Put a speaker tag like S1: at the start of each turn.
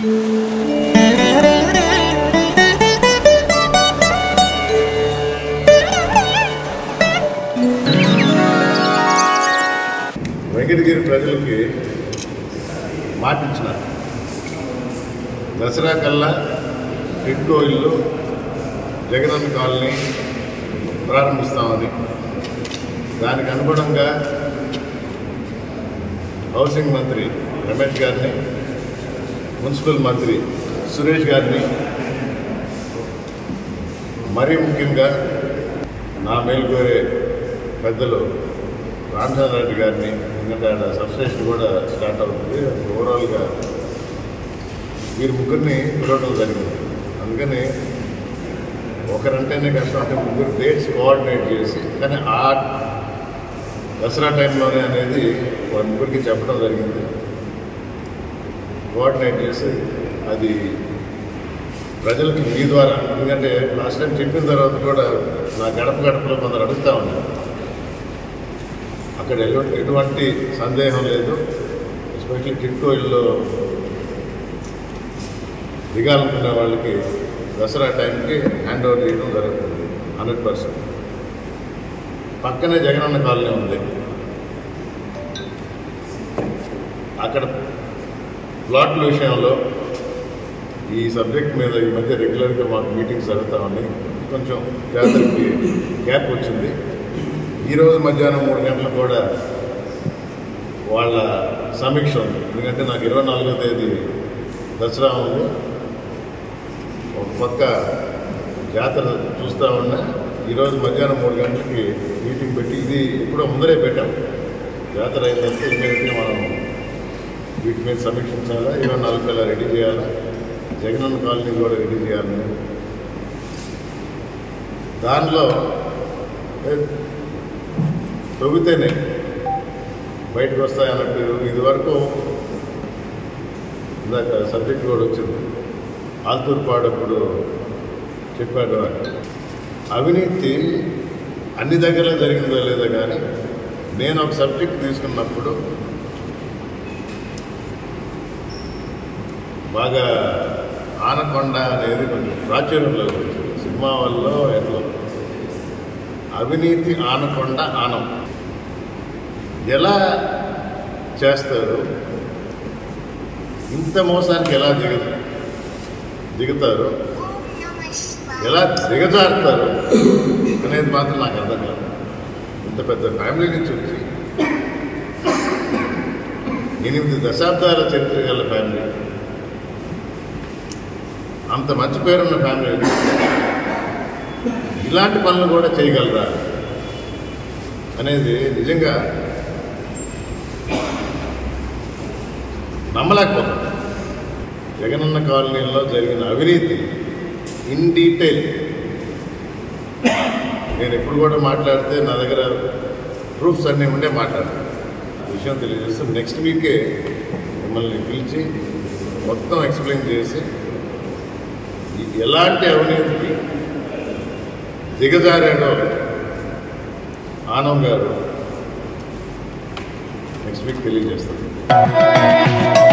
S1: వెంకటగిరి ప్రజలకి మాటిచ్చినారు దసరా కల్లా టిట్కో ఇల్లు జగనన్న కాలనీ ప్రారంభిస్తామని దానికి అనుగుణంగా హౌసింగ్ మంత్రి రమేష్ గారిని మున్సిపల్ మంత్రి సురేష్ గారిని మరీ ముఖ్యంగా నా మేలు కోరే పెద్దలు రామచంద్ర రెడ్డి గారిని ఎందుకంటే ఆడ సబ్స్టేషన్ కూడా స్టార్ట్ అవుతుంది ఓవరాల్గా వీరు ముగ్గురిని పిలవడం జరిగింది అందుకని ఒకరంటేనే కష్టం అంటే ముగ్గురు డేట్స్ కోఆర్డినేట్ చేసి కానీ ఆ దసరా టైంలోనే అనేది వాళ్ళ ముగ్గురికి చెప్పడం జరిగింది కోఆర్డినేట్ చేసి అది ప్రజలకి మీ ద్వారా ఎందుకంటే లాస్ట్ టైం చెప్పిన తర్వాత కూడా నా గడప గడపలో కొందరు అడుగుతూ ఉన్నారు అక్కడ ఎటువంటి ఎటువంటి సందేహం లేదు ఎస్పెషల్లీ టిట్కో ఇల్లు దిగాలనుకునే వాళ్ళకి దసరా టైంకి హ్యాండ్ ఓవర్ చేయడం జరుగుతుంది హండ్రెడ్ పర్సెంట్ పక్కనే జగనన్న కాలనీ ఉంది అక్కడ ప్లాట్ల విషయంలో ఈ సబ్జెక్ట్ మీద ఈ మధ్య రెగ్యులర్గా మాకు మీటింగ్స్ జరుగుతూ ఉన్నాయి కొంచెం జాతరకి గ్యాప్ వచ్చింది ఈరోజు మధ్యాహ్నం మూడు గంటలకు కూడా వాళ్ళ సమీక్ష ఉంది ఎందుకంటే నాకు ఇరవై నాలుగో తేదీ దసరా ఉంది ఒక పక్క జాతర చూస్తూ ఉన్నా ఈరోజు మధ్యాహ్నం మూడు గంటలకి మీటింగ్ పెట్టి ఇది ఎప్పుడో ముందరే పెట్టాం జాతర అయిందంటే ఇమీడియట్గా మనం వీటి మీద సమీక్షించాలా ఇరవై నాలుగు వేల రెడీ చేయాలా జగనన్న కాలనీ కూడా రెడీ చేయాలని దానిలో ఏ, తవ్వితేనే బయటకు వస్తాయన్నట్టు ఇది వరకు ఇందాక సబ్జెక్ట్ కూడా వచ్చింది ఆల్తూర్పాడప్పుడు చెప్పాడు అని అవినీతి అన్ని దగ్గరలో జరిగిందో లేదో కానీ నేను ఒక సబ్జెక్ట్ తీసుకున్నప్పుడు బాగా ఆనకొండ అనేది కొంచెం ప్రాచుర్యంలో వచ్చింది సినిమా వల్ల ఎట్లా అవినీతి ఆనకొండ ఆనం ఎలా చేస్తారు ఇంత మోసానికి ఎలా దిగ దిగుతారు ఎలా దిగజారుతారు అనేది మాత్రం నాకు అర్థం కాదు ఇంత పెద్ద ఫ్యామిలీ నుంచి వచ్చి ఎనిమిది దశాబ్దాల చరిత్ర గల ఫ్యామిలీ అంత మంచి పేరున్న ఫ్యామిలీ ఇలాంటి పనులు కూడా చేయగలరా అనేది నిజంగా నమ్మలేకపోతాం జగనన్న కాలనీలో జరిగిన అవినీతి ఇన్ డీటెయిల్ నేను ఎప్పుడు కూడా మాట్లాడితే నా దగ్గర ప్రూఫ్స్ అన్నీ ఉండే మాట్లాడతాను ఈ విషయం తెలియజేస్తూ నెక్స్ట్ వీకే మిమ్మల్ని పిలిచి మొత్తం ఎక్స్ప్లెయిన్ చేసి ఈ- ఎలాంటి అవినీతికి దిగజారాడో ఆనం గారు నెక్స్ట్ వీక్ తెలియజేస్తాను